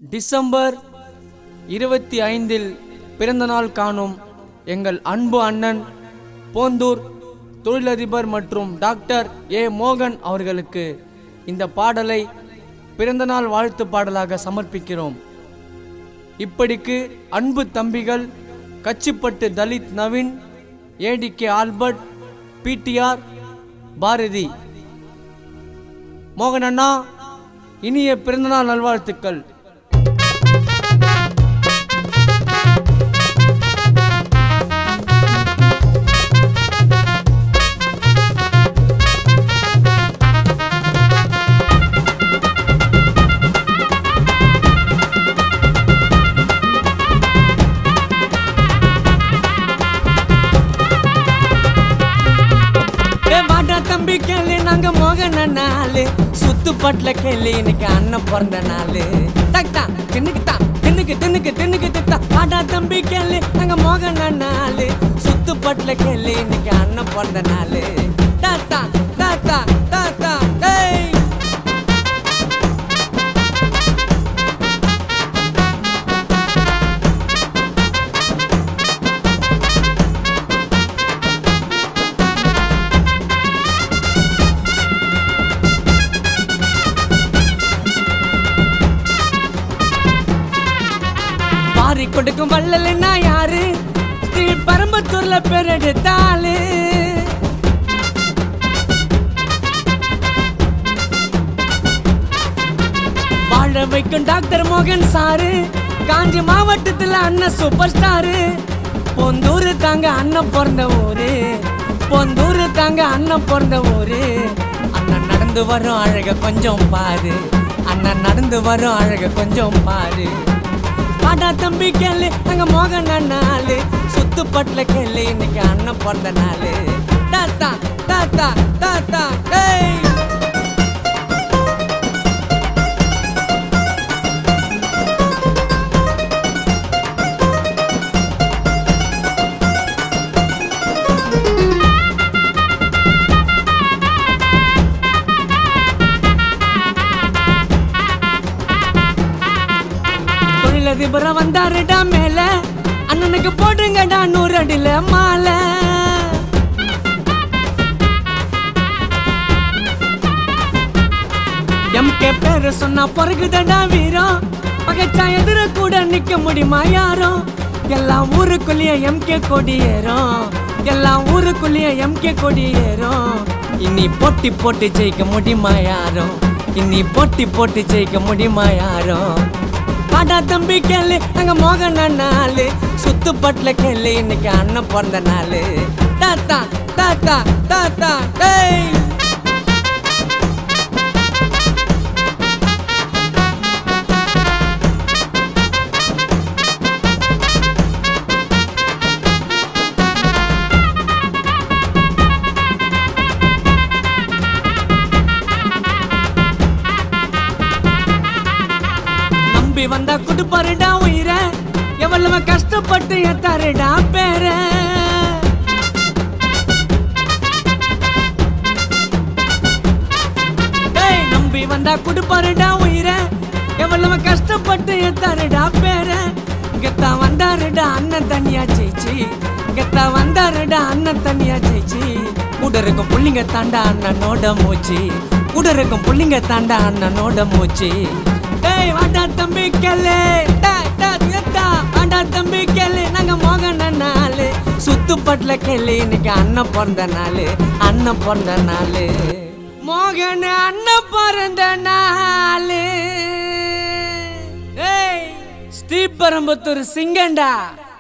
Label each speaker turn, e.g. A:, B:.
A: December இருபத்தி ஐந்தில் பிறந்தநாள் காணும் எங்கள் அன்பு அண்ணன் போந்தூர் தொழிலதிபர் மற்றும் டாக்டர் ஏ மோகன் அவர்களுக்கு இந்த பாடலை பிறந்தநாள் வாழ்த்து பாடலாக சமர்ப்பிக்கிறோம் இப்படிக்கு அன்பு தம்பிகள் Kachipattu Dalit Naveen ADK Albert PTR Bharathi மோகன் அண்ணா இனிய பிறந்தநாள் நல்வாழ்த்துக்கள்
B: ஏ வாடா தம்பி கேளு நாங்க மோகன் நாளு சுத்து பட்ல கேளு இன்னைக்கு அண்ணன் பிறந்த நாளு டக்டா தின்னுக்கு தான் தின்னுக்கு தின்னுக்கு தின்னுக்கு தித்தா வாடா தம்பி கேளு நாங்க மோகன் நாளு சுத்து பட்ல கேளு இன்னைக்கு அண்ணன் பிறந்த நாளு தாத்தா தாத்தா தாத்தா டேய் பாரி கொடுக்கும் வள்ளல்னா யாரு ஸ்ரீ பரம்பத்தூர்ல பெரெடுத்தாளு வாழ வைக்கும் டாக்டர் மோகன் சாரு காஞ்சி மாவட்டத்துல அண்ணன் சூப்பர் ஸ்டாரு பொந்தூர் தாங்க அண்ணன் பிறந்த ஊரு பொந்தூர் தாங்க அண்ணன் பிறந்த ஊரு அண்ணன் நடந்து வரும் அழக கொஞ்சம் பாரு அண்ணன் நடந்து வரும் அழக கொஞ்சம் பாரு பாடா தம்பி கேளு அங்க மோகன் நாளு சுத்து பட்ல கேளு இன்னைக்கு அண்ணன் பிறந்த நாளு தாத்தா தாத்தா தாத்தா டேய் தொழிலதிபர வந்தாருடா மேல அண்ணனுக்கு போடுங்கடா நூறு அடியில மாலை எம்கே பேரு சொன்னா பிறகுதடா வீரம் பகச்சா எதிர கூட நிக்க முடியுமா யாரும் எல்லா ஊருக்குள்ளேயே எம்கே கொடி ஏறும் எல்லா ஊருக்குள்ளேயே எம்கே கொடி ஏறும் இனி போட்டி போட்டு ஜெயிக்க முடியுமா யாரும் இனி போட்டி போட்டு ஜெயிக்க முடியுமா யாரும் பாடா தம்பி கேளு அங்க மோகன் நாளு சுத்து பட்ல கேளு இன்னைக்கு அண்ணன் பிறந்த நாளு தாத்தா தாத்தா தாத்தா டேய் நம்பி வந்தா குடுப்பாருடா உயிர எவ்வளவு கஷ்டப்பட்டு எத்தாருடா பேர டேய், நம்பி வந்தா குடுப்பாருடா உயிர எவ்வளவு கஷ்டப்பட்டு எத்தாருடா பேர கெத்தா வந்தாருடா அண்ணன் தனியா ஜெயிச்சு கெத்தா வந்தாருடா அண்ணன் தனியா ஜெயிச்சு கூட இருக்கும் புள்ளிங்க தாண்டா அண்ணனோட மூச்சு கூட இருக்கும் புள்ளிங்க தாண்டா அண்ணனோட மூச்சு டேய் வாடா தம்பி கேளு டேய், டேய், நிறுத்தா. வாடா தம்பி கேளு நாங்க மோகன நாளு சுத்துப்பட்டுல கேளு இன்னைக்கு அண்ணன் பிறந்த நாளு அண்ணன் பிறந்த நாளு மோகன அண்ணன் பிறந்த நாளு ஏய் ஸ்ரீபெரும்புத்தூர் சிங்கண்டா